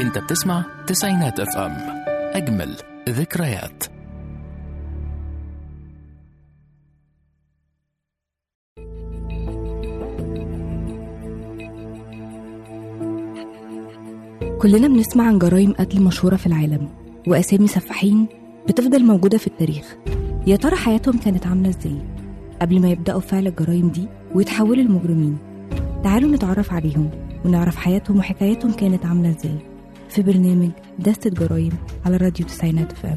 انت بتسمع تسعينات اف ام اجمل ذكريات كلنا بنسمع عن جرائم قتل مشهورة في العالم وأسامي سفاحين بتفضل موجودة في التاريخ يا ترى حياتهم كانت عاملة ازاي قبل ما يبدأوا فعل الجرائم دي ويتحولوا لمجرمين تعالوا نتعرف عليهم ونعرف حياتهم وحكاياتهم كانت عاملة ازاي في برنامج دستة جرائم على راديو تسعينات فام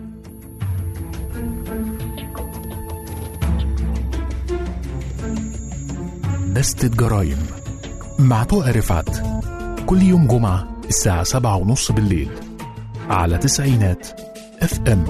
دستة جرايم مع طوق رفعت كل يوم جمعة الساعة سبعة ونص بالليل على تسعينات اف ام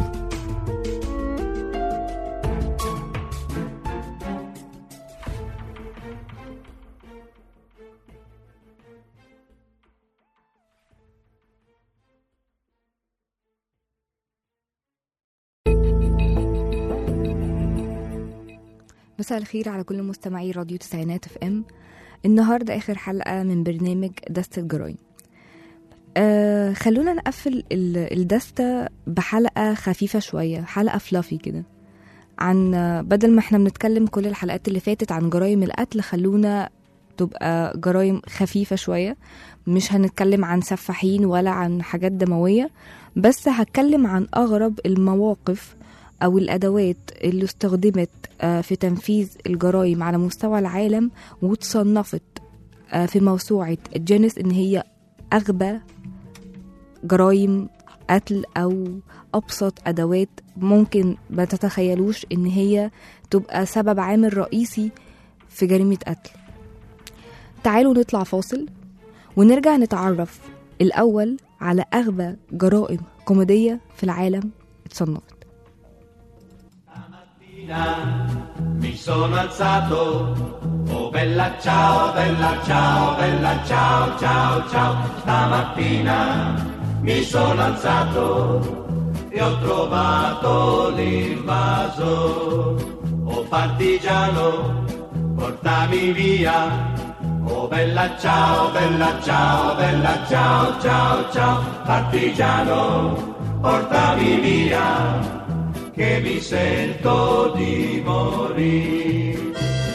مساء الخير على كل مستمعي راديو تسعينات اف ام النهارده اخر حلقه من برنامج دستة جرايم آه خلونا نقفل ال- الدستة بحلقة خفيفة شوية حلقة فلافي كده عن بدل ما احنا بنتكلم كل الحلقات اللي فاتت عن جرائم القتل خلونا تبقى جرائم خفيفة شوية مش هنتكلم عن سفاحين ولا عن حاجات دموية بس هتكلم عن أغرب المواقف أو الأدوات اللي استخدمت آه، في تنفيذ الجرائم على مستوى العالم وتصنفت آه، في موسوعة جينيس إن هي أغبى جرائم قتل أو أبسط أدوات ممكن ما تتخيلوش إن هي تبقى سبب عامل رئيسي في جريمة قتل تعالوا نطلع فاصل ونرجع نتعرف الأول على أغبى جرائم كوميدية في العالم اتصنفت Mi sono alzato, oh bella ciao, bella ciao, bella ciao, ciao, ciao. Stamattina mi sono alzato e ho trovato l'invaso. Oh partigiano, portami via. Oh bella ciao, bella ciao, bella ciao, ciao, ciao. Partigiano, portami via che mi sento di morire.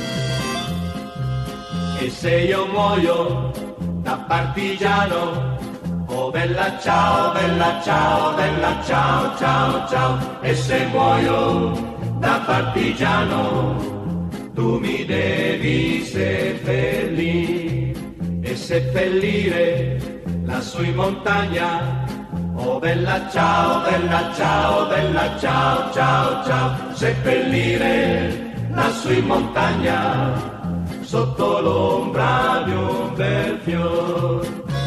E se io muoio da partigiano, oh bella ciao, bella ciao, bella ciao, ciao, ciao. E se muoio da partigiano, tu mi devi seppellire e seppellire lassù in montagna. Oh bella ciao, bella ciao, bella ciao, ciao, ciao, seppellire lassù in montagna, sotto l'ombra di un bel fior.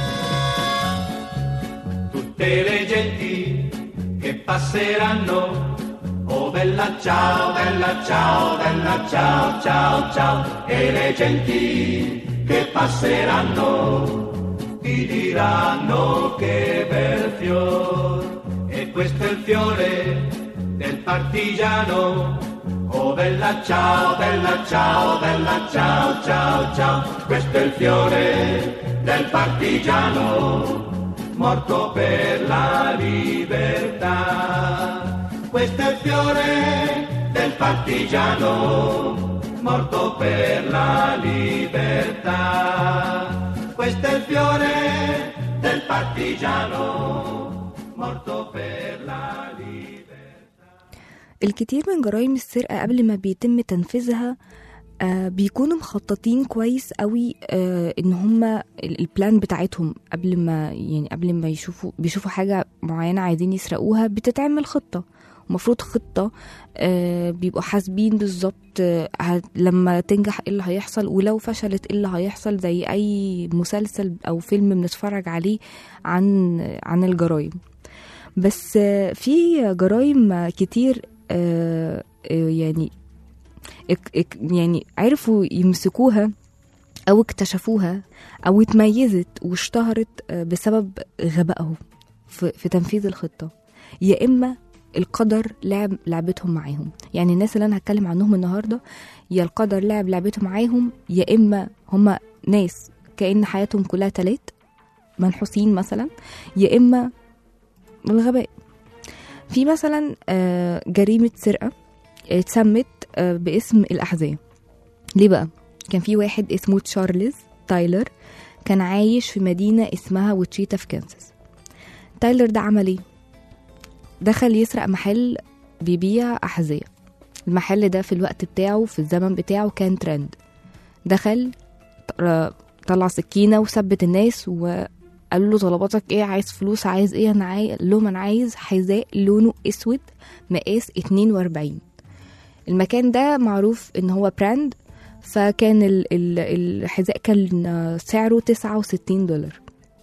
Tutte le genti che passeranno, oh bella ciao, bella ciao, bella ciao, ciao, ciao, e le genti che passeranno ti diranno che bel fior e questo è il fiore del partigiano oh bella ciao bella ciao bella ciao ciao ciao questo è il fiore del partigiano morto per la libertà questo è il fiore del partigiano morto per la libertà questo è il fiore del partigiano morto per la libertà. الكتير من جرائم السرقة قبل ما بيتم تنفيذها آه بيكونوا مخططين كويس قوي آه ان هما ال- البلان بتاعتهم قبل ما يعني قبل ما يشوفوا بيشوفوا حاجة معينة عايزين يسرقوها بتتعمل خطة المفروض خطة آه بيبقوا حاسبين بالظبط آه ه- لما تنجح ايه اللي هيحصل ولو فشلت ايه اللي هيحصل زي اي مسلسل او فيلم بنتفرج عليه عن عن الجرائم بس آه في جرائم آه، كتير آه آه، يعني اك اك يعني عرفوا يمسكوها او اكتشفوها او اتميزت واشتهرت آه، بسبب غبائهم في, في تنفيذ الخطة يا اما القدر لعب لعبتهم معاهم يعني الناس اللي انا هتكلم عنهم النهارده يا القدر لعب لعبته معاهم يا اما هما ناس كأن حياتهم كلها تلات منحوسين مثلا يا اما الغباء في مثلا آه، جريمة سرقة اتسمت آه، باسم الأحذية ليه بقى؟ كان في واحد اسمه تشارلز تايلر كان عايش في مدينة اسمها وتشيتا في كانساس تايلر ده عمل ايه؟ دخل يسرق محل بيبيع أحذية المحل ده في الوقت بتاعه في الزمن بتاعه كان ترند دخل ط- طلع سكينة وثبت الناس وقالوا له طلباتك ايه عايز فلوس عايز ايه انا عايز قال لهم انا عايز حذاء لونه اسود مقاس 42 المكان ده معروف ان هو براند فكان ال- ال- الحذاء كان سعره 69 دولار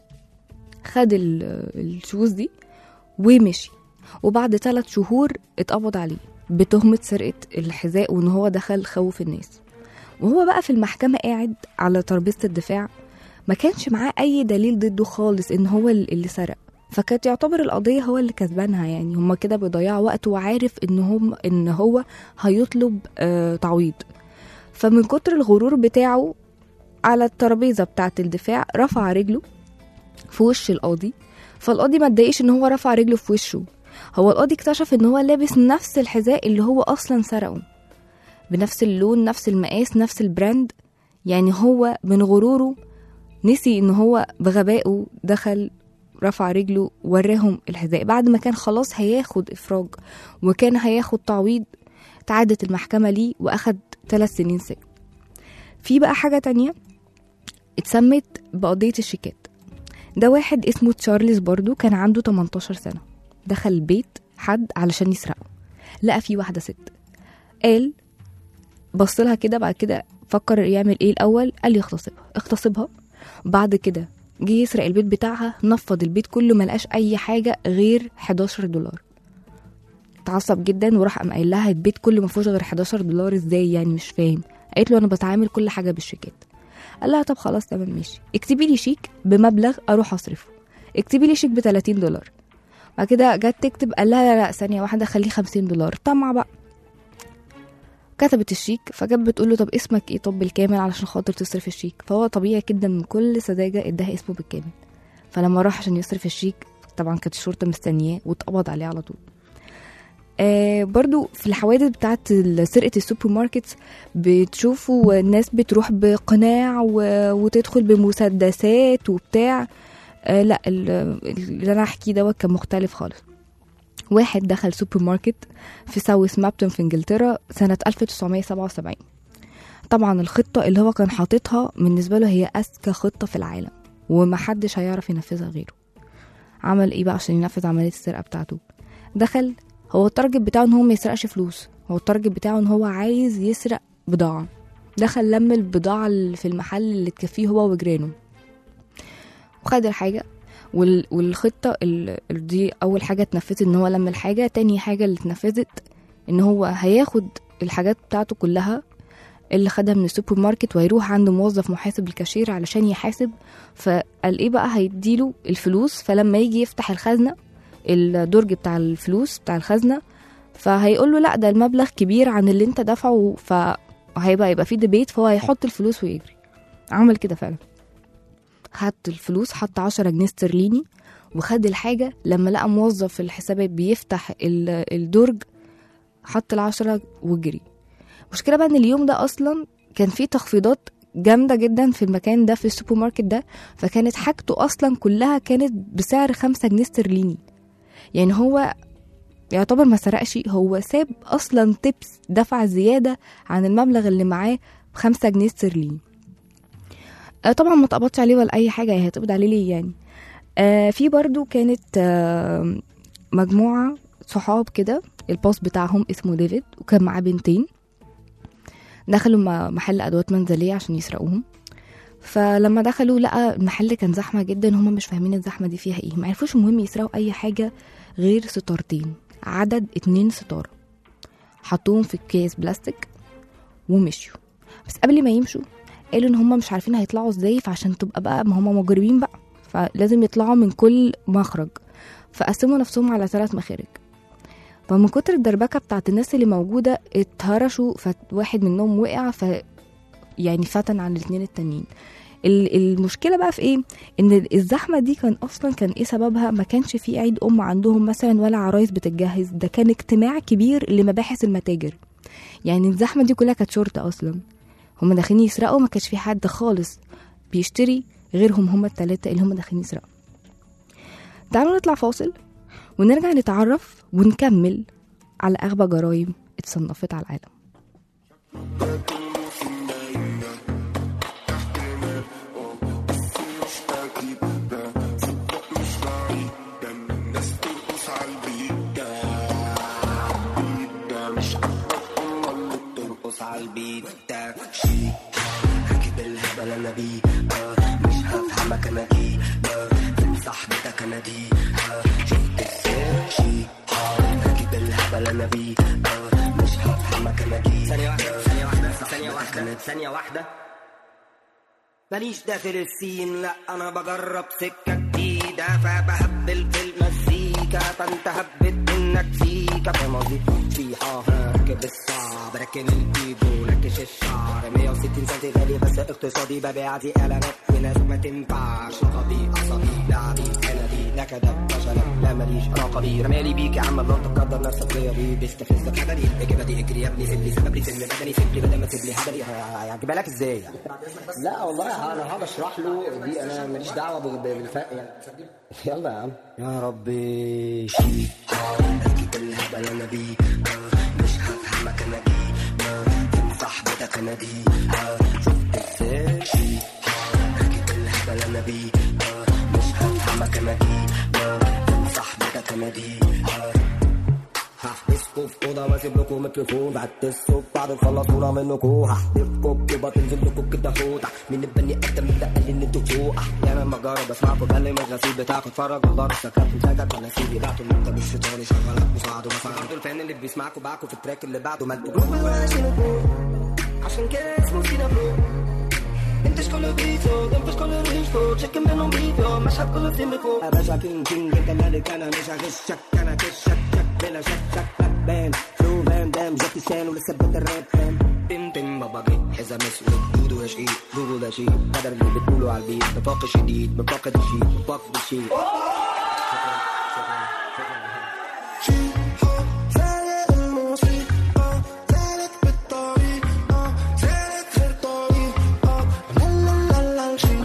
خد ال- الشوز دي ومشي وبعد ثلاث شهور اتقبض عليه بتهمة سرقة الحذاء وان هو دخل خوف الناس وهو بقى في المحكمة قاعد على ترابيزة الدفاع ما كانش معاه أي دليل ضده خالص إن هو اللي سرق فكانت يعتبر القضية هو اللي كسبانها يعني هما كده بيضيعوا وقت وعارف إن هم إن هو هيطلب آه تعويض فمن كتر الغرور بتاعه على الترابيزة بتاعة الدفاع رفع رجله في وش القاضي فالقاضي ما اتضايقش إن هو رفع رجله في وشه هو القاضي اكتشف إن هو لابس نفس الحذاء اللي هو أصلا سرقه بنفس اللون نفس المقاس نفس البراند يعني هو من غروره نسي ان هو بغبائه دخل رفع رجله وراهم الحذاء بعد ما كان خلاص هياخد افراج وكان هياخد تعويض تعادت المحكمة ليه واخد ثلاث سنين سجن في بقى حاجة تانية اتسمت بقضية الشيكات ده واحد اسمه تشارلز برضو كان عنده 18 سنة دخل البيت حد علشان يسرقه لقى فيه واحدة ست قال بص لها كده بعد كده فكر يعمل ايه الاول قال يغتصبها اغتصبها بعد كده جه يسرق البيت بتاعها نفض البيت كله ملقاش اي حاجه غير 11 دولار اتعصب جدا وراح قام قايل لها البيت كله ما فيهوش غير 11 دولار ازاي يعني مش فاهم قالت له انا بتعامل كل حاجه بالشيكات قال لها طب خلاص تمام ماشي اكتبي لي شيك بمبلغ اروح اصرفه اكتبي لي شيك ب 30 دولار بعد كده جت تكتب قال لها لا لا ثانيه واحده خليه 50 دولار طمع بقى كتبت الشيك فجت بتقول له طب اسمك ايه طب بالكامل علشان خاطر تصرف الشيك فهو طبيعي جدا من كل سذاجه اداها اسمه بالكامل فلما راح عشان يصرف الشيك طبعا كانت الشرطه مستنياه واتقبض عليه على طول آه برضو في الحوادث بتاعت سرقة السوبر ماركت بتشوفوا الناس بتروح بقناع و... وتدخل بمسدسات وبتاع آه لا ال- اللي انا احكيه دوت كان مختلف خالص واحد دخل سوبر ماركت في ساوث مابتون في انجلترا سنة 1977 طبعا الخطة اللي هو كان حاططها بالنسبة له هي أذكى خطة في العالم ومحدش هيعرف ينفذها غيره عمل ايه بقى عشان ينفذ عملية السرقة بتاعته دخل هو التارجت بتاعه ان هو ما يسرقش فلوس هو التارجت بتاعه ان هو عايز يسرق بضاعة دخل لم البضاعة اللي في المحل اللي تكفيه هو وجيرانه وخد الحاجة وال- والخطة ال- ال- دي أول حاجة اتنفذت إن هو لم الحاجة تاني حاجة اللي اتنفذت إن هو هياخد الحاجات بتاعته كلها اللي خدها من السوبر ماركت وهيروح عند موظف محاسب الكاشير علشان يحاسب فقال ايه بقى هيديله الفلوس فلما يجي يفتح الخزنة الدرج بتاع الفلوس بتاع الخزنة فهيقول له لا ده المبلغ كبير عن اللي انت دفعه فهيبقى يبقى فيه ديبيت فهو هيحط الفلوس ويجري عمل كده فعلا حط الفلوس حط 10 جنيه استرليني وخد الحاجة لما لقى موظف في الحسابات بيفتح ال- الدرج حط العشرة وجري المشكلة بقى ان اليوم ده اصلا كان فيه تخفيضات جامدة جدا في المكان ده في السوبر ماركت ده فكانت حاجته اصلا كلها كانت بسعر خمسة جنيه استرليني يعني هو يعتبر ما سرقش هو ساب اصلا تبس دفع زيادة عن المبلغ اللي معاه بخمسة جنيه استرليني آه، طبعا ما اتقبضش عليه ولا اي حاجه هي هتقبض عليه ليه يعني آه في برضو كانت آه مجموعه صحاب كده الباص بتاعهم اسمه ديفيد وكان معاه بنتين دخلوا م- محل ادوات منزليه عشان يسرقوهم فلما دخلوا لقى المحل كان زحمه جدا هما مش فاهمين الزحمه دي فيها ايه ما عرفوش المهم يسرقوا اي حاجه غير ستارتين عدد اتنين ستاره حطوهم في اكياس بلاستيك ومشيوا بس قبل ما يمشوا قالوا ان هم مش عارفين هيطلعوا ازاي فعشان تبقى بقى ما هم مجرمين بقى فلازم يطلعوا من كل مخرج فقسموا نفسهم على ثلاث مخارج فمن كتر الدربكه بتاعت الناس اللي موجوده اتهرشوا فواحد منهم وقع ف يعني فتن عن الاتنين التانيين ال- المشكله بقى في ايه ان الزحمه دي كان اصلا كان ايه سببها ما كانش في عيد ام عندهم مثلا ولا عرايس بتتجهز ده كان اجتماع كبير لمباحث المتاجر يعني الزحمه دي كلها كانت شرطه اصلا هم داخلين يسرقوا ما كانش في حد خالص بيشتري غيرهم هم التلاتة اللي هم داخلين يسرقوا تعالوا نطلع فاصل ونرجع نتعرف ونكمل على أغبى جرائم اتصنفت على العالم ترقص عالبيت ده شي هجيب الهبل انا بيه آه، مش هفهمك انا دي آه، فين صاحبتك انا دي آه، شفت ازاي شي آه، هجيب الهبل انا بيه آه، مش هفهمك انا دي ثانية واحدة ثانية واحدة ثانية واحدة ثانية واحدة ماليش داخل السين لا انا بجرب سكة جديدة فبهبل في المزيكا فانت هبت منك فيك فاهم قصدي فيها راكب الصعب راكن الايجو نكش الشعر 160 سنتي غالي بس اقتصادي ببيع دي اعلانات وناس ما تنفعش رقبي عصبي لعبي كندي لا كدب فشل لا ماليش رقبي رمالي بيك يا عم الله تقدر نفسك غيري بيستفزك هبلي الاجابه دي اجري يا ابني سيب لي سبب لي سن بدني سيب لي بدل ما تسيب لي هبلي هجيبها لك ازاي يعني لا والله انا هقعد اشرح له دي انا ماليش دعوه بال- بالفرق يعني يلا يا عم يا ربي شي اجيب الهبل انا بيه آه، مش هفهمك انا دي آه، فين صاحبتك انا دي آه، شفت ازاي شي اجيب الهبل انا بيه آه، مش هفهمك انا دي آه، فين صاحبتك انا دي آه، هحبسكوا في اوضه واسيب لكم ميكروفون هتسوا بعد نخلصونا منكوا هحدفكوا بطوبه تنزل لكم كده فوق من البني ادم اللي قال ان انتوا فوق احيانا ما اجرب اسمعكوا بكلم الغسيل بتاعك اتفرج والله السكات مسكت ولا سيدي بعتوا اللي انت مش شيطاني شغالك مساعد ومساعد انتوا الفان اللي بيسمعكوا باعكوا في التراك اللي بعده ما انتوا جوه سينابو عشان كده اسمه سينابو انتش كله بيتو انتش كله ريشتو تشكن منهم بيتو مشهد كله سيميكو يا باشا كينج كينج انت مالك انا مش هغشك انا كشك شك بلا شك شك شك بان فلو فان دام جاكي شان ولسه بدأ الراب فان تم تم بابا جيت حزام اسود دودو هشيد جوجو ده شيء قدر اللي بتقوله على البيت نفاق شديد مفاقد الشيء مفاق بالشيء سالك الموسيقى سالك بالطريقة سالك غير طريقة لا لا لا لا شيء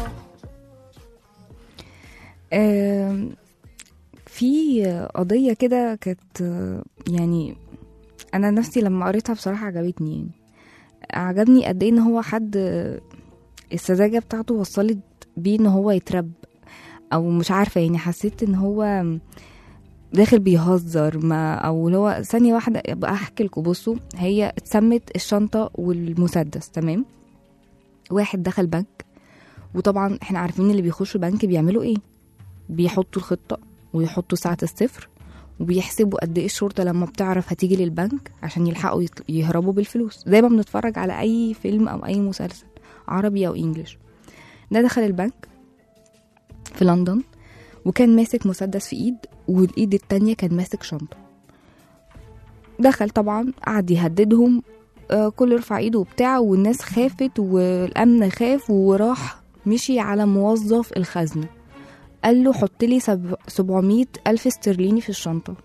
آم، في قضية كده كانت آه، يعني أنا نفسي لما قريتها بصراحة عجبتني يعني عجبني قد إيه إن هو حد آه، السذاجة بتاعته وصلت بيه إن هو يترب أو مش عارفة يعني حسيت إن هو داخل بيهزر ما أو اللي هو ثانية واحدة أبقى أحكي لكم بصوا هي اتسمت الشنطة والمسدس تمام واحد دخل بنك وطبعا احنا عارفين اللي بيخشوا بنك بيعملوا ايه بيحطوا الخطة ويحطوا ساعة الصفر وبيحسبوا قد ايه الشرطة لما بتعرف هتيجي للبنك عشان يلحقوا يط- يهربوا بالفلوس زي ما بنتفرج على أي فيلم أو أي مسلسل عربي أو إنجليش ده دخل البنك في لندن وكان ماسك مسدس في إيد والإيد التانية كان ماسك شنطة دخل طبعا قعد يهددهم آه، كل يرفع ايده وبتاع والناس خافت والأمن خاف وراح مشي على موظف الخزنة قال له حط لي سب- 700 ألف استرليني في الشنطة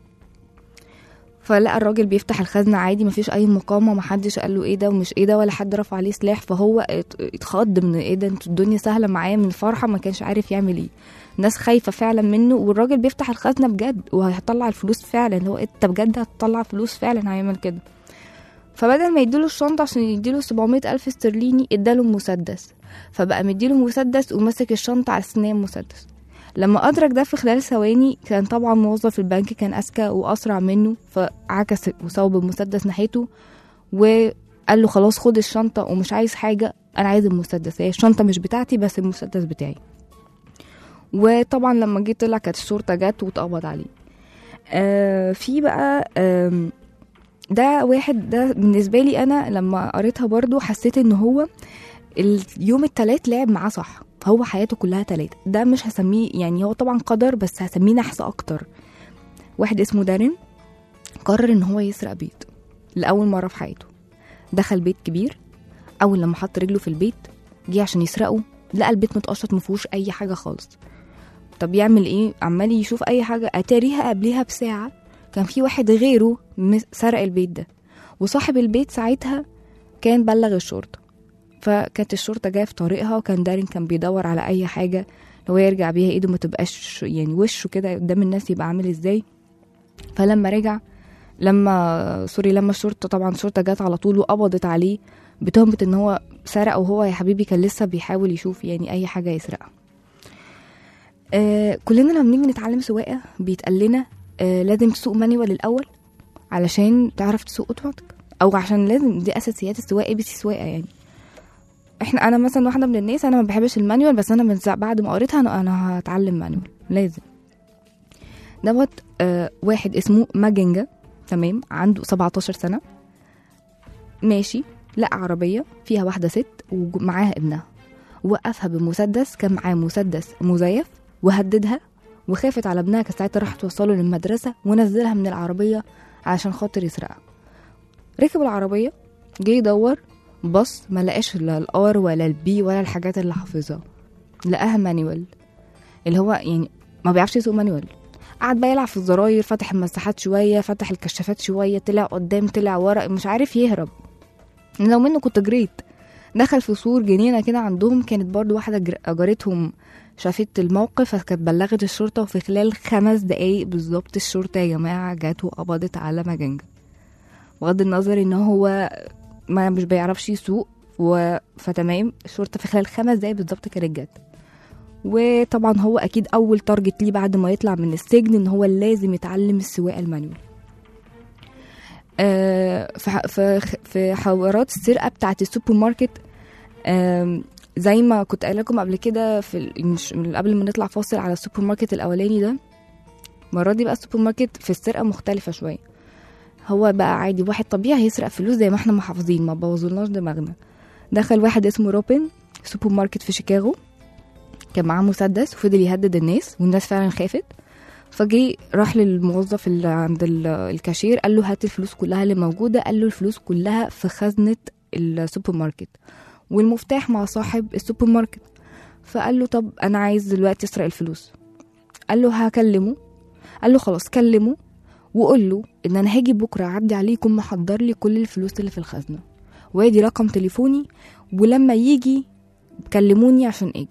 فلقى الراجل بيفتح الخزنة عادي مفيش أي مقاومة محدش قال له إيه ده ومش إيه ده ولا حد رفع عليه سلاح فهو ات- اتخض من إيه ده انتوا الدنيا سهلة معايا من الفرحة ما كانش عارف يعمل إيه ناس خايفة فعلا منه والراجل بيفتح الخزنة بجد وهيطلع الفلوس فعلا هو انت بجد هتطلع فلوس فعلا هيعمل كده فبدل ما يديله الشنطة عشان يديله 700 ألف استرليني اداله مسدس فبقى مديله مسدس وماسك الشنطة على سنية مسدس لما أدرك ده في خلال ثواني كان طبعا موظف البنك كان أذكى وأسرع منه فعكس وصوب المسدس ناحيته وقال له خلاص خد الشنطة ومش عايز حاجة أنا عايز المسدس هي الشنطة مش بتاعتي بس المسدس بتاعي وطبعا لما جه طلع كانت الشرطة جت واتقبض عليه آه في بقى آم ده واحد ده بالنسبة لي أنا لما قريتها برضو حسيت إن هو اليوم التلات لعب معاه صح هو حياته كلها تلاتة ده مش هسميه يعني هو طبعا قدر بس هسميه نحس أكتر واحد اسمه دارين قرر إن هو يسرق بيت لأول مرة في حياته دخل بيت كبير أول لما حط رجله في البيت جه عشان يسرقه لقى البيت متقشط مفيهوش اي حاجه خالص طب يعمل ايه عمال يشوف اي حاجه اتاريها قبلها بساعه كان في واحد غيره مس- سرق البيت ده وصاحب البيت ساعتها كان بلغ الشرطه فكانت الشرطه جايه في طريقها وكان دارين كان بيدور على اي حاجه لو يرجع بيها ايده ما تبقاش يعني وشه كده قدام الناس يبقى عامل ازاي فلما رجع لما سوري لما الشرطه طبعا الشرطه جت على طول وقبضت عليه بتهمه ان هو سرق وهو يا حبيبي كان لسه بيحاول يشوف يعني اي حاجه يسرقها آه كلنا لما بنيجي نتعلم سواقه بيتقال لنا آه لازم تسوق مانيوال الاول علشان تعرف تسوق اوتوماتيك او عشان لازم دي اساسيات السواقه بس سواقه يعني احنا انا مثلا واحده من الناس انا ما بحبش المانيوال بس انا من ساعة بعد ما قريتها انا, أنا هتعلم مانيوال لازم دوت آه واحد اسمه ماجنجا تمام عنده 17 سنه ماشي لقى عربيه فيها واحده ست ومعاها ابنها وقفها بمسدس كان معاه مسدس مزيف وهددها وخافت على ابنها كانت ساعتها راح توصله للمدرسه ونزلها من العربيه عشان خاطر يسرقها ركب العربيه جه يدور بص ما لقاش لا الار ولا البي ولا الحاجات اللي حافظها لقاها مانيوال اللي هو يعني ما بيعرفش يسوق مانيوال قعد بقى يلعب في الزراير فتح المساحات شويه فتح الكشافات شويه طلع قدام طلع ورا مش عارف يهرب لو منه كنت جريت دخل في سور جنينه كده عندهم كانت برضو واحده جر- جارتهم شافت الموقف فكانت بلغت الشرطه وفي خلال خمس دقايق بالظبط الشرطه يا جماعه جت وقبضت على ماجنجا بغض النظر ان هو ما مش بيعرفش يسوق و... فتمام الشرطه في خلال خمس دقايق بالظبط كانت جت وطبعا هو اكيد اول تارجت ليه بعد ما يطلع من السجن ان هو لازم يتعلم السواقه المانيوال آه، في ح- في خ- في حوارات السرقه بتاعه السوبر ماركت آم، زي ما كنت قايله لكم قبل كده في ال- مش من قبل ما نطلع فاصل على السوبر ماركت الاولاني ده المره دي بقى السوبر ماركت في السرقه مختلفه شويه هو بقى عادي واحد طبيعي هيسرق فلوس زي ما احنا محافظين ما بوظلناش دماغنا دخل واحد اسمه روبن سوبر ماركت في شيكاغو كان معاه مسدس وفضل يهدد الناس والناس فعلا خافت فجي راح للموظف اللي عند ال- الكاشير قال له هات الفلوس كلها اللي موجودة قال له الفلوس كلها في خزنة السوبر ماركت والمفتاح مع صاحب السوبر ماركت فقال له طب أنا عايز دلوقتي أسرق الفلوس قال له هكلمه قال له خلاص كلمه وقول له ان انا هاجي بكره اعدي عليه يكون محضر لي كل الفلوس اللي في الخزنه وادي رقم تليفوني ولما يجي كلموني عشان اجي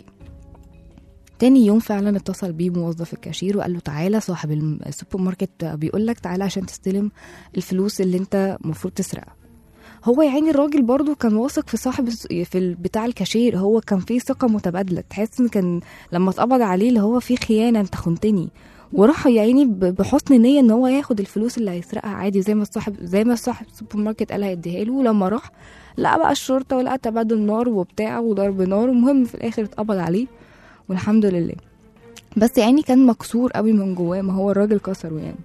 تاني يوم فعلا اتصل بيه موظف الكاشير وقال له تعالى صاحب الم- السوبر ماركت بيقول لك تعالى عشان تستلم الفلوس اللي انت المفروض تسرقها هو يا عيني الراجل برضو كان واثق في صاحب الس- في ال- بتاع الكاشير هو كان في ثقه متبادله تحس ان كان لما اتقبض عليه اللي هو في خيانه انت خنتني وراح يا عيني ب- بحسن نيه ان هو ياخد الفلوس اللي هيسرقها عادي زي ما صاحب زي ما صاحب السوبر ماركت قال هيديها له ولما راح لقى بقى الشرطه ولقى تبادل نار وبتاع وضرب نار المهم في الاخر اتقبض عليه والحمد لله بس يعني كان مكسور قوي من جواه ما هو الراجل كسره يعني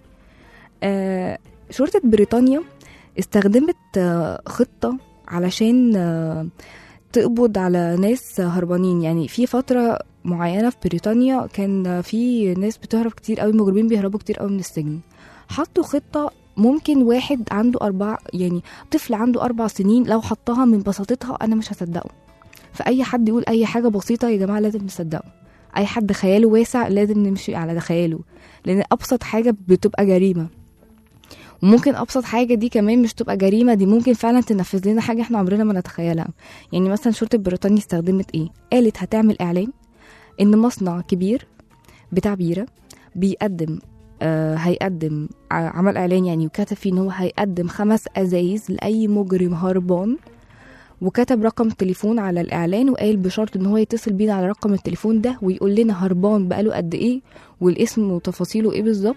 آه شرطة بريطانيا استخدمت آه خطة علشان آه تقبض على ناس هربانين يعني في فترة معينة في بريطانيا كان في ناس بتهرب كتير قوي مجرمين بيهربوا كتير قوي من السجن حطوا خطة ممكن واحد عنده أربع يعني طفل عنده أربع سنين لو حطها من بساطتها أنا مش هصدقه فأي حد يقول أي حاجة بسيطة يا جماعة لازم نصدقه أي حد خياله واسع لازم نمشي على ده خياله لأن أبسط حاجة بتبقى جريمة وممكن ابسط حاجه دي كمان مش تبقى جريمه دي ممكن فعلا تنفذ لنا حاجه احنا عمرنا ما نتخيلها يعني مثلا شرطه بريطانيا استخدمت ايه قالت هتعمل اعلان ان مصنع كبير بتاع بيره بيقدم آه هيقدم ع- عمل اعلان يعني وكتب فيه ان هو هيقدم خمس ازايز لاي مجرم هربان وكتب رقم تليفون على الاعلان وقال بشرط ان هو يتصل بينا على رقم التليفون ده ويقول لنا هربان بقاله قد ايه والاسم وتفاصيله ايه بالظبط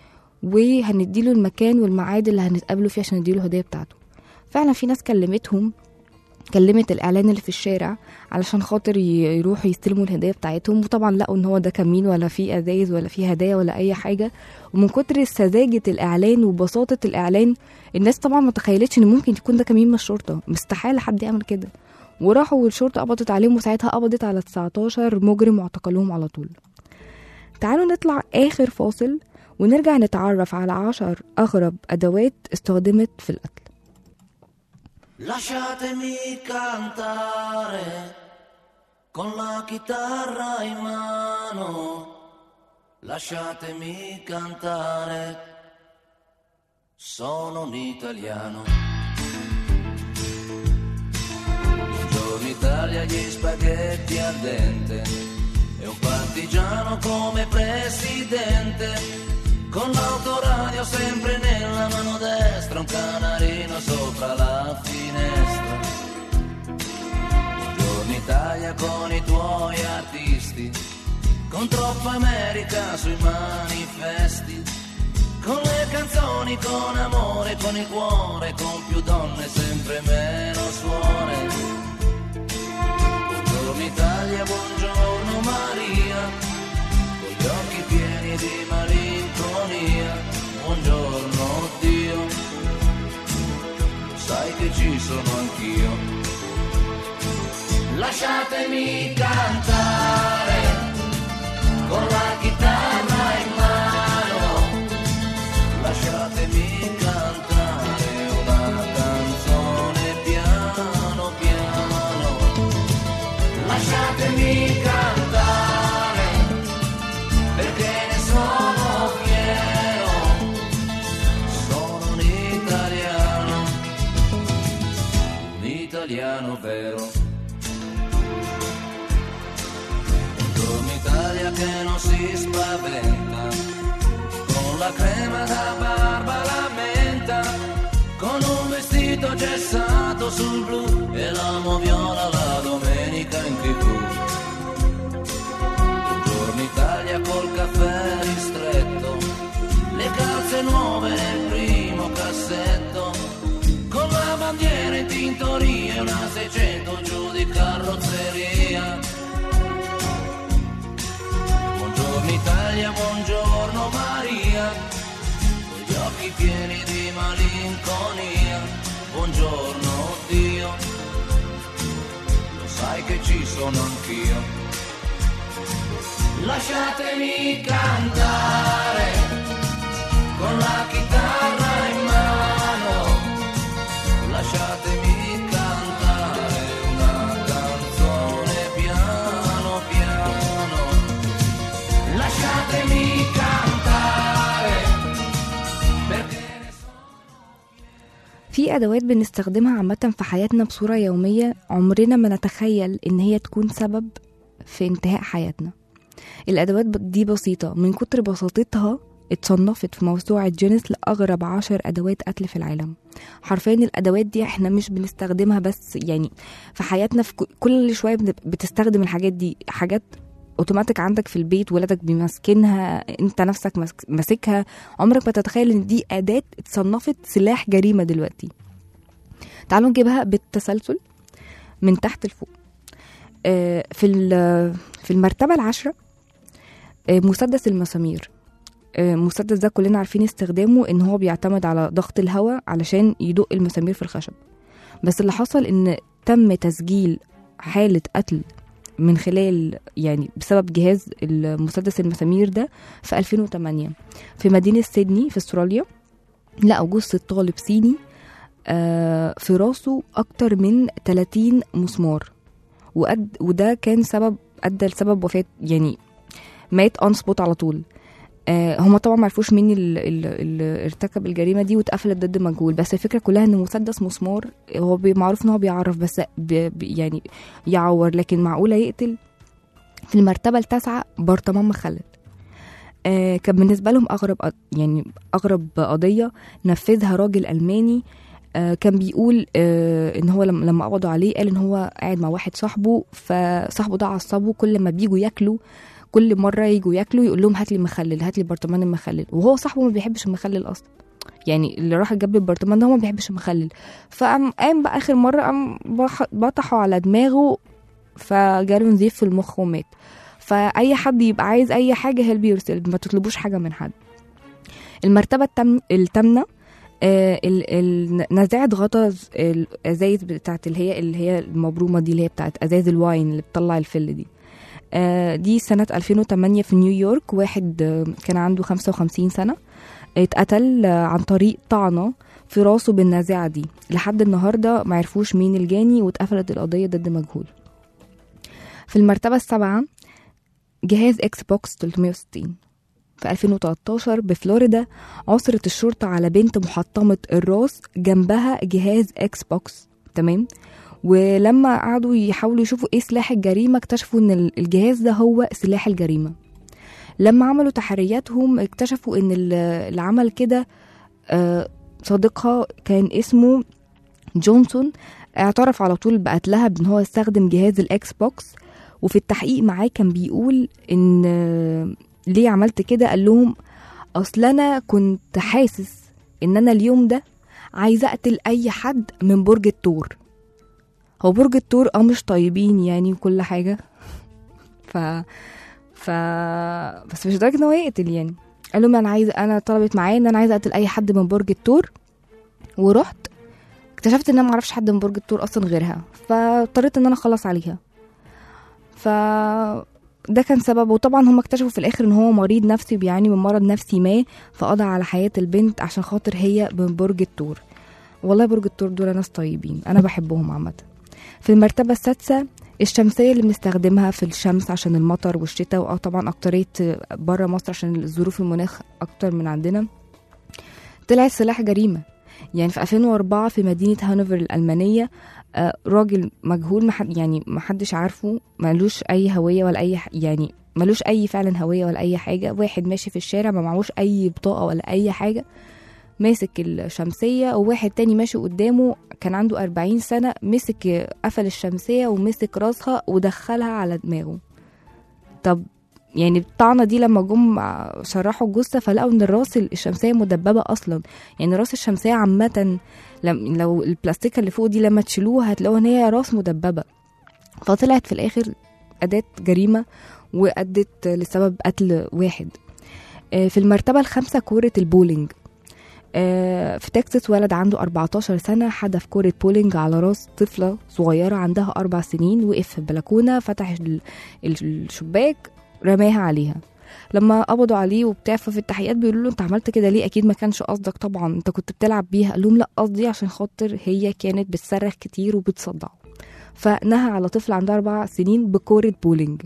وهنديله المكان والميعاد اللي هنتقابلوا فيه عشان نديله الهديه بتاعته فعلا في ناس كلمتهم كلمت الاعلان اللي في الشارع علشان خاطر ي- يروحوا يستلموا الهديه بتاعتهم وطبعا لقوا ان هو ده كمين ولا فيه ازايز ولا فيه هدايا ولا اي حاجه ومن كتر سذاجه الاعلان وبساطه الاعلان الناس طبعا ما تخيلتش ان ممكن يكون ده كمين من الشرطه مستحيل حد يعمل كده وراحوا والشرطه قبضت عليهم وساعتها قبضت على 19 مجرم واعتقلوهم على طول تعالوا نطلع اخر فاصل ونرجع نتعرف على عشر أغرب أدوات استخدمت في القتل Lasciatemi cantare con la chitarra in mano, lasciatemi cantare, sono un italiano. Buongiorno Italia, gli spaghetti al dente, e un partigiano come presidente. Con l'autoradio sempre nella mano destra, un canarino sopra la finestra. Buongiorno Italia con i tuoi artisti, con troppa America sui manifesti, con le canzoni, con amore, con il cuore, con più donne, sempre meno suore. Buongiorno Italia, buongiorno Maria, con gli occhi pieni di malinconia, buongiorno Dio, sai che ci sono anch'io. Lasciatemi cantare con la chitarra in mano, lasciatemi cantare una canzone piano piano, lasciatemi cantare perché ne sono fiero, sono un italiano, un italiano vero. Buongiorno Italia che non si spaventa, con la crema da barba la menta, con un vestito gessato sul blu e l'amo viola la domenica in tv. Buongiorno Italia col caffè ristretto, le calze nuove nel primo cassetto, con la bandiera in tintoria e una 600 giù di carrozzeria. Buongiorno Italia, buongiorno Maria, con gli occhi pieni di malinconia. Buongiorno Dio, lo sai che ci sono anch'io. Lasciatemi cantare con la chitarra in mano, lasciatemi cantare una canzone piano piano. Lasciatemi cantare perché ne في أدوات بنستخدمها عامة في حياتنا بصورة يومية عمرنا ما نتخيل إن هي تكون سبب في انتهاء حياتنا الأدوات ب- دي بسيطة من كتر بساطتها اتصنفت في موسوعة جينيس لأغرب عشر أدوات قتل في العالم حرفيا الأدوات دي احنا مش بنستخدمها بس يعني في حياتنا في ك- كل شوية بن- بتستخدم الحاجات دي حاجات اوتوماتيك عندك في البيت ولادك بيمسكنها انت نفسك ماسك- ماسكها عمرك ما تتخيل ان دي اداه اتصنفت سلاح جريمه دلوقتي تعالوا نجيبها بالتسلسل من تحت لفوق آه، في ال- في المرتبه العاشره آه، مسدس المسامير آه، المسدس ده كلنا عارفين استخدامه ان هو بيعتمد على ضغط الهواء علشان يدق المسامير في الخشب بس اللي حصل ان تم تسجيل حاله قتل من خلال يعني بسبب جهاز المسدس المسامير ده في 2008 في مدينة سيدني في استراليا لقوا جثة طالب صيني آه، في راسه أكتر من 30 مسمار وأد وده كان سبب أدى لسبب وفاة يعني مات اون سبوت على طول آه هما طبعا ما عرفوش مين اللي ارتكب الجريمه دي واتقفلت ضد مجهول بس الفكره كلها ان مسدس مسمار هو بي- معروف ان هو بيعرف بس بي بي- يعني يعور لكن معقوله يقتل في المرتبه التاسعه برطمان مخلل آه كان بالنسبه لهم اغرب قض- يعني اغرب قضيه نفذها راجل الماني آه كان بيقول آه ان هو لما لما قبضوا عليه قال ان هو قاعد مع واحد صاحبه فصاحبه ده عصبه كل ما بيجوا ياكلوا كل مره يجوا ياكلوا يقول لهم هات لي مخلل هات لي برطمان المخلل وهو صاحبه ما بيحبش المخلل اصلا يعني اللي راح جاب البرطمان ده هو ما بيحبش المخلل فقام قام بقى اخر مره قام بح- بطحوا على دماغه فجاله نزيف في المخ ومات فاي حد يبقى عايز اي حاجه هيلب يورسيلف ما تطلبوش حاجه من حد المرتبه التم... التامنه آه ال... ال... نزاعة غطا ز- الازايز بتاعت اللي هي اللي هي المبرومه دي اللي هي بتاعت ازايز الواين اللي بتطلع الفل دي آه دي سنة 2008 في نيويورك واحد آه كان عنده 55 سنة اتقتل آه عن طريق طعنة في راسه بالنازعة دي لحد النهاردة معرفوش مين الجاني واتقفلت القضية ضد مجهول في المرتبة السابعة جهاز اكس بوكس 360 في 2013 بفلوريدا عثرت الشرطة على بنت محطمة الراس جنبها جهاز اكس بوكس تمام ولما قعدوا يحاولوا يشوفوا ايه سلاح الجريمة اكتشفوا ان ال- الجهاز ده هو سلاح الجريمة لما عملوا تحرياتهم اكتشفوا ان ال- اللي عمل كده آه، صديقها كان اسمه جونسون اعترف على طول بقتلها بان هو استخدم جهاز الاكس بوكس وفي التحقيق معاه كان بيقول ان آه، ليه عملت كده قال لهم اصل انا كنت حاسس ان انا اليوم ده عايزه اقتل اي حد من برج الثور هو برج الثور اه مش طيبين يعني وكل حاجه ف ف بس مش لدرجه ان هو يقتل يعني قال لهم انا عايزه انا طلبت معايا ان انا عايزه اقتل اي حد من برج الثور ورحت اكتشفت ان انا معرفش حد من برج الثور اصلا غيرها فاضطريت ان انا اخلص عليها ف ده كان سبب وطبعا هم اكتشفوا في الاخر ان هو مريض نفسي بيعاني من مرض نفسي ما فقضى على حياه البنت عشان خاطر هي من برج الثور والله برج الثور دول ناس طيبين انا بحبهم عامه في المرتبه السادسه الشمسيه اللي بنستخدمها في الشمس عشان المطر والشتاء واه طبعا اكتريه بره مصر عشان الظروف المناخ اكتر من عندنا طلعت سلاح جريمه يعني في 2004 في مدينه هانوفر الالمانيه آه، راجل مجهول محد يعني محدش عارفه ملوش اي هويه ولا اي ح- يعني ملوش اي فعلا هويه ولا اي حاجه واحد ماشي في الشارع ما معهوش اي بطاقه ولا اي حاجه ماسك الشمسيه وواحد تاني ماشي قدامه كان عنده 40 سنه مسك قفل الشمسيه ومسك راسها ودخلها على دماغه طب يعني الطعنه دي لما جم شرحوا الجثه فلقوا ان الراس الشمسيه مدببه اصلا يعني راس الشمسيه عامه لم لو البلاستيكه اللي فوق دي لما تشيلوها هتلاقوا ان هي راس مدببه فطلعت في الاخر اداه جريمه وادت لسبب قتل واحد آه، في المرتبه الخامسه كوره البولينج آه، في تكساس ولد عنده 14 سنة حدف كورة بولينج على راس طفلة صغيرة عندها أربع سنين وقف في البلكونة فتح ال- الشباك رماها عليها لما قبضوا عليه وبتاع ففي التحقيقات بيقولوا له انت عملت كده ليه اكيد ما كانش قصدك طبعا انت كنت بتلعب بيها قال لهم لا قصدي عشان خاطر هي كانت بتصرخ كتير وبتصدعه فنهى على طفل عندها اربع سنين بكورة بولينج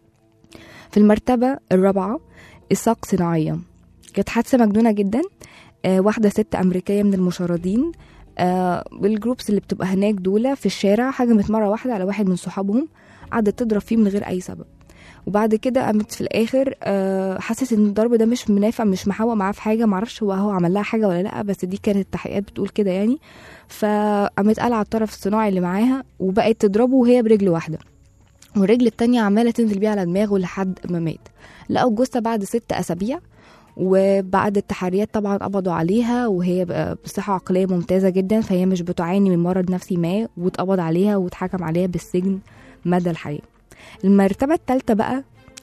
في المرتبة الرابعة إساق صناعية كانت حادثة مجنونة جدا آه واحدة ست أمريكية من المشردين آه بالجروبس اللي بتبقى هناك دول في الشارع هجمت مرة واحدة على واحد من صحابهم قعدت تضرب فيه من غير أي سبب وبعد كده قامت في الاخر آه، حست ان الضرب ده مش منافع مش محوق معاه في حاجه معرفش هو هو عمل لها حاجه ولا لا بس دي كانت التحقيقات بتقول كده يعني فقامت قلع الطرف الصناعي اللي معاها وبقت تضربه وهي برجل واحده والرجل التانية عمالة تنزل بيها على دماغه لحد ما مات لقوا الجثة بعد ست أسابيع وبعد التحريات طبعا قبضوا عليها وهي بقى بصحة عقلية ممتازة جدا فهي مش بتعاني من مرض نفسي ما واتقبض عليها واتحكم عليها بالسجن مدى الحياة المرتبة التالتة بقى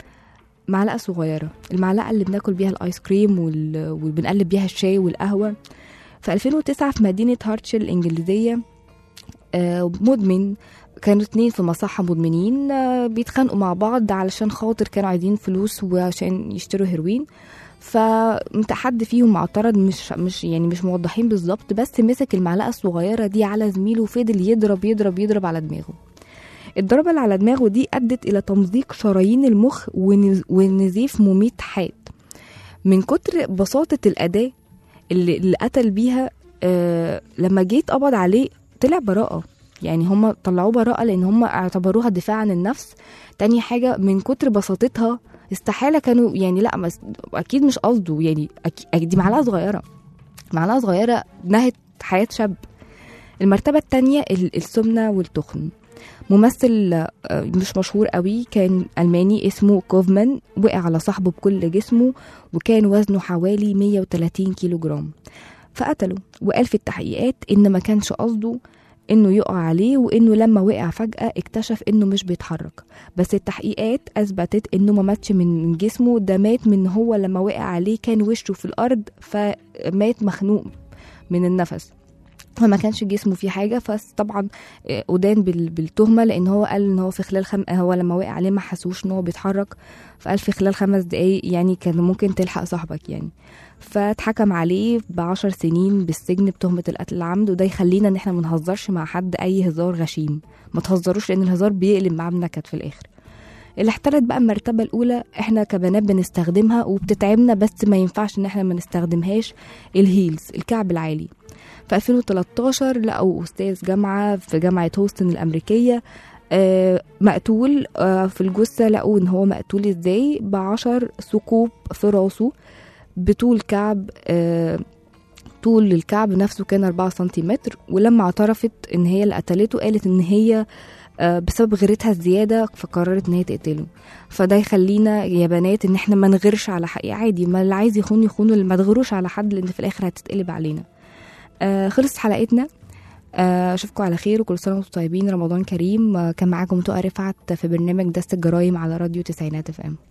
معلقة صغيرة المعلقة اللي بناكل بيها الآيس كريم وال... وبنقلب بيها الشاي والقهوة في 2009 في مدينة هارتشل الإنجليزية آه، مدمن كانوا اتنين في مصحة مدمنين آه، بيتخانقوا مع بعض علشان خاطر كانوا عايزين فلوس وعشان يشتروا هيروين فحد فيهم اعترض مش مش يعني مش موضحين بالظبط بس مسك المعلقة الصغيرة دي على زميله وفضل يضرب يضرب يضرب على دماغه الضربة اللي على دماغه دي أدت إلى تمزيق شرايين المخ ونز- ونزيف مميت حاد من كتر بساطة الأداة اللي, اللي قتل بيها آه لما جيت قبض عليه طلع براءة يعني هم طلعوه براءة لأن هم اعتبروها دفاع عن النفس تاني حاجة من كتر بساطتها استحالة كانوا يعني لا مس أكيد مش قصده يعني أكيد دي معلقة صغيرة معلقة صغيرة نهت حياة شاب المرتبة التانية ال- السمنة والتخن ممثل آه، مش مشهور قوي كان ألماني اسمه كوفمان وقع على صاحبه بكل جسمه وكان وزنه حوالي 130 كيلو جرام فقتله وقال في التحقيقات إن ما كانش قصده إنه يقع عليه وإنه لما وقع فجأة اكتشف إنه مش بيتحرك بس التحقيقات أثبتت إنه ما ماتش من من جسمه ده مات من هو لما وقع عليه كان وشه في الأرض فمات مخنوق من النفس فما كانش جسمه فيه حاجه فطبعا آه، ادان بال- بالتهمه لان هو قال ان هو في خلال خم... هو لما وقع عليه ما حسوش ان هو بيتحرك فقال في خلال خمس دقايق يعني كان ممكن تلحق صاحبك يعني فاتحكم عليه بعشر سنين بالسجن بتهمة القتل العمد وده يخلينا ان احنا ما نهزرش مع حد اي هزار غشيم ما تهزروش لان الهزار بيقلب معاه بنكد في الاخر اللي احتلت بقى المرتبة الأولى احنا كبنات بنستخدمها وبتتعبنا بس ما ينفعش ان احنا ما نستخدمهاش الهيلز الكعب العالي في 2013 لقوا أستاذ جامعة في جامعة هوستن الأمريكية آه، مقتول آه، في الجثة لقوا ان هو مقتول ازاي بعشر ثقوب في راسه بطول كعب آه، طول الكعب نفسه كان 4 سنتيمتر ولما اعترفت ان هي اللي قتلته قالت ان هي آه، بسبب غيرتها الزيادة فقررت ان هي تقتله فده يخلينا يا بنات ان احنا ما نغيرش على حق عادي ما اللي عايز يخون يخون اللي ما تغيروش على حد لان في الاخر هتتقلب علينا آه خلصت حلقتنا آه، اشوفكم على خير وكل سنه وانتم طيبين رمضان كريم آه، كان معاكم تقى رفعت في برنامج دست الجرايم على راديو تسعينات اف ام